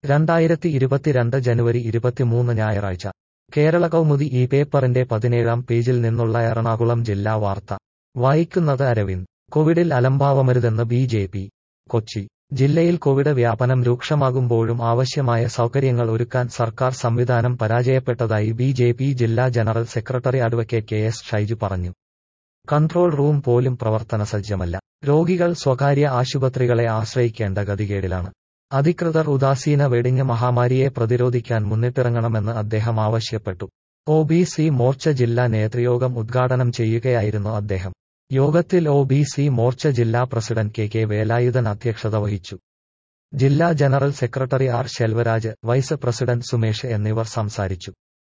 രണ്ടായിരത്തി ഇരുപത്തിരണ്ട് ജനുവരി ഇരുപത്തിമൂന്ന് ഞായറാഴ്ച കേരള കൗമുദി ഈ പേപ്പറിന്റെ പതിനേഴാം പേജിൽ നിന്നുള്ള എറണാകുളം ജില്ലാ വാർത്ത വായിക്കുന്നത് അരവിന്ദ് കോവിഡിൽ അലംഭാവമരുതെന്ന് ബി ജെ പി കൊച്ചി ജില്ലയിൽ കോവിഡ് വ്യാപനം രൂക്ഷമാകുമ്പോഴും ആവശ്യമായ സൗകര്യങ്ങൾ ഒരുക്കാൻ സർക്കാർ സംവിധാനം പരാജയപ്പെട്ടതായി ബി ജെ പി ജില്ലാ general secretary advocate K S Shaiju പറഞ്ഞു കൺട്രോൾ റൂം പോലും പ്രവർത്തനസജ്ജമല്ല രോഗികൾ സ്വകാര്യ ആശുപത്രികളെ ആശ്രയിക്കേണ്ട ഗതികേടിലാണ് അധികൃതർ ഉദാസീന വെടിഞ്ഞ മഹാമാരിയെ പ്രതിരോധിക്കാൻ മുന്നിട്ടിറങ്ങണമെന്ന് അദ്ദേഹം ആവശ്യപ്പെട്ടു ഒ ബി സി മോർച്ച ജില്ലാ നേതൃയോഗം ഉദ്ഘാടനം ചെയ്യുകയായിരുന്നു അദ്ദേഹം യോഗത്തിൽ ഒ ബി സി മോർച്ച ജില്ലാ പ്രസിഡന്റ് കെ കെ വേലായുധൻ അധ്യക്ഷത വഹിച്ചു ജില്ലാ general secretary R Selvaraj vice president Sumesh എന്നിവർ സംസാരിച്ചു